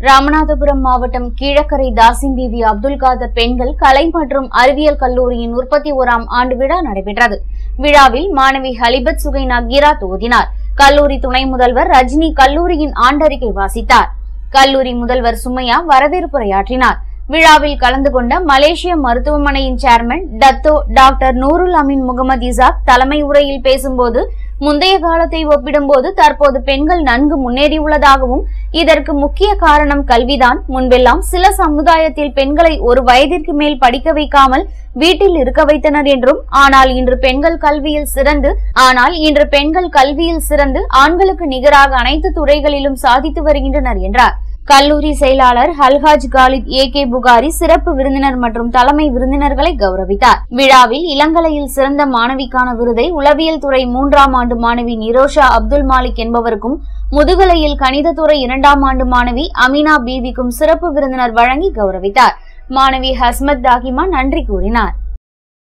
ராமநாதபுரம் மாவட்டம் கீழக்கரை தாசிம் பிபி அப்துல் காதர் பெண்கள் கலை மற்றும் அறிவியல் கல்லூரியின் முப்பத்தி ஓராம் ஆண்டு விழா நடைபெற்றது விழாவில் மாணவி ஹலிபத் சுகைனா கிராத் ஓதினார் கல்லூரி துணை முதல்வர் ரஜினி கல்லூரியின் ஆண்டறிக்கை வாசித்தார் கல்லூரி முதல்வர் சுமையா வரவேற்புரையாற்றினார் விழாவில் கலந்து கொண்ட மலேசிய மருத்துவமனையின் chairman Dato doctor Nurul Amin Mohamed Ishak தலைமை உரையில் பேசும்போது முந்தைய காலத்தை ஒப்பிடும்போது தற்போது பெண்கள் நன்கு முன்னேறியுள்ளதாகவும் இதற்கு முக்கிய காரணம் கல்விதான் முன்பெல்லாம் சில சமுதாயத்தில் பெண்களை ஒரு வயதிற்கு மேல் படிக்க வைக்காமல் வீட்டில் இருக்க வைத்தனர் என்றும் ஆனால் இன்று பெண்கள் கல்வியில் சிறந்து ஆனால் இன்று பெண்கள் கல்வியில் சிறந்து ஆண்களுக்கு நிகராக அனைத்து துறைகளிலும் சாதித்து வருகின்றனர் என்றார் கல்லூரி செயலாளர் ஹல்ஹாஜ் காலித் ஏ கே புகாரி சிறப்பு விருந்தினர் மற்றும் தலைமை விருந்தினர்களை கௌரவித்தார் விழாவில் இளங்கலையில் சிறந்த மாணவிக்கான விருதை உளவியல் துறை மூன்றாம் ஆண்டு மாணவி நிரோஷா அப்துல் மாலிக் என்பவருக்கும் முதுகலையில் கணிதத்துறை இரண்டாம் ஆண்டு மாணவி அமினா பீபிக்கும் சிறப்பு விருந்தினர் வழங்கி கௌரவித்தார் மாணவி ஹஸ்மத் தாகிமா நன்றி கூறினார்